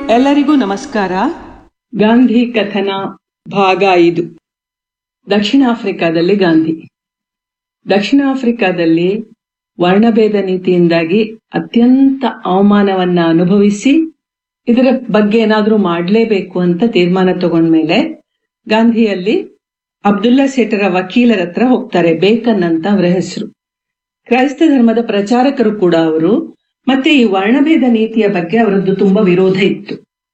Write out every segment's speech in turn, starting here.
ಎಲ್ಲರಿಗೂ ನಮಸ್ಕಾರ ಗಾಂಧಿ ಕಥನ ಭಾಗ ಐದು ದಕ್ಷಿಣ ಆಫ್ರಿಕಾದಲ್ಲಿ ಗಾಂಧಿ ದಕ್ಷಿಣ ಆಫ್ರಿಕಾದಲ್ಲಿ ವರ್ಣಭೇದ ನೀತಿಯಿಂದಾಗಿ ಅತ್ಯಂತ ಅವಮಾನವನ್ನ ಅನುಭವಿಸಿ ಇದರ ಬಗ್ಗೆ ಏನಾದ್ರೂ ಮಾಡಲೇಬೇಕು ಅಂತ ತೀರ್ಮಾನ ತಗೊಂಡ್ಮೇಲೆ ಗಾಂಧಿಯಲ್ಲಿ ಅಬ್ದುಲ್ಲಾ ಸೇಠರ ವಕೀಲರ ಹತ್ರ ಹೋಗ್ತಾರೆ ಬೇಕನ್ ಅಂತ ಅವರ ಹೆಸರು ಕ್ರೈಸ್ತ ಧರ್ಮದ ಪ್ರಚಾರಕರು ಕೂಡ ಅವರು ಮತ್ತೆ ಈ ವರ್ಣಭೇದ ನೀತಿಯ ಬಗ್ಗೆ ಅವರದ್ದು ತುಂಬಾ ವಿರೋಧ ಇತ್ತು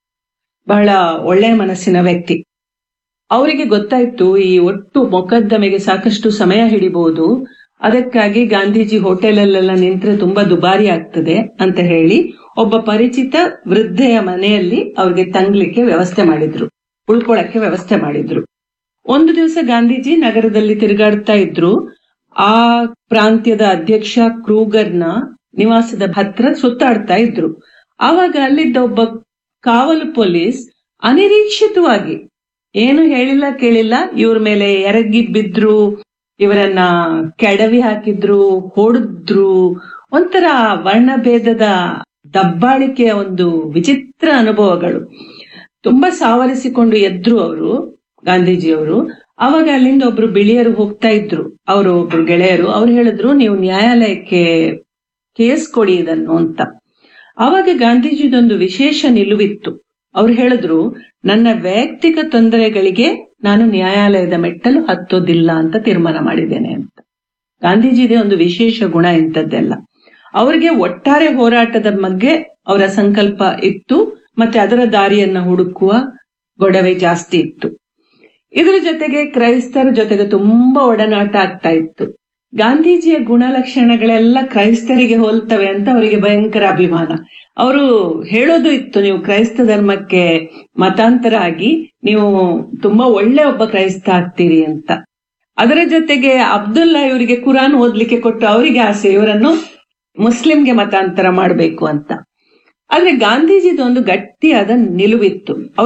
ಬಹಳ ಒಳ್ಳೆಯ ಮನಸ್ಸಿನ ವ್ಯಕ್ತಿ ಅವರಿಗೆ ಗೊತ್ತಾಯ್ತು ಈ ಒಟ್ಟು ಮೊಕದ್ದಮೆಗೆ ಸಾಕಷ್ಟು ಸಮಯ ಹಿಡಿಬಹುದು ಅದಕ್ಕಾಗಿ ಗಾಂಧೀಜಿ ಹೋಟೆಲಲ್ಲೆಲ್ಲ ನಿಂತ್ರೆ ತುಂಬಾ ದುಬಾರಿ ಆಗ್ತದೆ ಅಂತ ಹೇಳಿ ಒಬ್ಬ ಪರಿಚಿತ ವೃದ್ಧೆಯ ಮನೆಯಲ್ಲಿ ಅವ್ರಿಗೆ ತಂಗ್ಲಿಕ್ಕೆ ವ್ಯವಸ್ಥೆ ಮಾಡಿದ್ರು ಉಳ್ಕೊಳಕ್ಕೆ ವ್ಯವಸ್ಥೆ ಮಾಡಿದ್ರು ಒಂದು ದಿವಸ ಗಾಂಧೀಜಿ ನಗರದಲ್ಲಿ ತಿರುಗಾಡ್ತಾ ಇದ್ರು ಆ ಪ್ರಾಂತ್ಯದ ಅಧ್ಯಕ್ಷ ಕ್ರೂಗರ್ನ ನಿವಾಸದ ಹತ್ರ ಸುತ್ತಾಡ್ತಾ ಇದ್ರು ಆವಾಗ ಅಲ್ಲಿದ್ದ ಒಬ್ಬ ಕಾವಲು ಪೊಲೀಸ್ ಅನಿರೀಕ್ಷಿತವಾಗಿ ಏನು ಹೇಳಿಲ್ಲ ಕೇಳಿಲ್ಲ ಇವ್ರ ಮೇಲೆ ಎರಗಿ ಬಿದ್ರು ಇವರನ್ನ ಕೆಡವಿ ಹಾಕಿದ್ರು ಹೊಡೆದ್ರು ಒಂಥರ ವರ್ಣಭೇದದ ದಬ್ಬಾಳಿಕೆಯ ಒಂದು ವಿಚಿತ್ರ ಅನುಭವಗಳು ತುಂಬಾ ಸಾವರಿಸಿಕೊಂಡು ಎದ್ರು ಅವರು ಗಾಂಧೀಜಿಯವರು ಅವಾಗ ಅಲ್ಲಿಂದ ಒಬ್ರು ಬಿಳಿಯರು ಹೋಗ್ತಾ ಇದ್ರು ಅವರು ಒಬ್ರು ಗೆಳೆಯರು ಅವ್ರು ಹೇಳಿದ್ರು ನೀವು ನ್ಯಾಯಾಲಯಕ್ಕೆ ಕೇಸ್ ಕೊಡಿ ಇದನ್ನು ಅಂತ ಆವಾಗ ಗಾಂಧೀಜಿದೊಂದು ವಿಶೇಷ ನಿಲುವಿತ್ತು ಅವ್ರು ಹೇಳಿದ್ರು ನನ್ನ ವೈಯಕ್ತಿಕ ತೊಂದರೆಗಳಿಗೆ ನಾನು ನ್ಯಾಯಾಲಯದ ಮೆಟ್ಟಲು ಹತ್ತೋದಿಲ್ಲ ಅಂತ ತೀರ್ಮಾನ ಮಾಡಿದ್ದೇನೆ ಅಂತ ಗಾಂಧೀಜಿದೆ ಒಂದು ವಿಶೇಷ ಗುಣ ಇಂಥದ್ದೆಲ್ಲ ಅವರಿಗೆ ಒಟ್ಟಾರೆ ಹೋರಾಟದ ಬಗ್ಗೆ ಅವರ ಸಂಕಲ್ಪ ಇತ್ತು ಮತ್ತೆ ಅದರ ದಾರಿಯನ್ನ ಹುಡುಕುವ ಗೊಡವೆ ಜಾಸ್ತಿ ಇತ್ತು ಇದರ ಜೊತೆಗೆ ಕ್ರೈಸ್ತರ ಜೊತೆಗೆ ತುಂಬಾ ಒಡನಾಟ ಆಗ್ತಾ ಇತ್ತು ಗಾಂಧೀಜಿಯ ಗುಣಲಕ್ಷಣಗಳೆಲ್ಲ ಕ್ರೈಸ್ತರಿಗೆ ಹೋಲ್ತವೆ ಅಂತ ಅವರಿಗೆ ಭಯಂಕರ ಅಭಿಮಾನ ಅವರು ಹೇಳೋದು ಇತ್ತು ನೀವು ಕ್ರೈಸ್ತ ಧರ್ಮಕ್ಕೆ ಮತಾಂತರ ಆಗಿ ನೀವು ತುಂಬಾ ಒಳ್ಳೆ ಒಬ್ಬ ಕ್ರೈಸ್ತ ಆಗ್ತೀರಿ ಅಂತ ಅದರ ಜೊತೆಗೆ ಅಬ್ದುಲ್ಲಾ ಇವರಿಗೆ ಕುರಾನ್ ಓದ್ಲಿಕ್ಕೆ ಕೊಟ್ಟು ಅವರಿಗೆ ಆಸೆ ಇವರನ್ನು ಮುಸ್ಲಿಂಗೆ ಮತಾಂತರ ಮಾಡಬೇಕು ಅಂತ ಆದ್ರೆ ಗಾಂಧೀಜಿದೊಂದು ಗಟ್ಟಿಯಾದ ನಿಲುವಿತ್ತು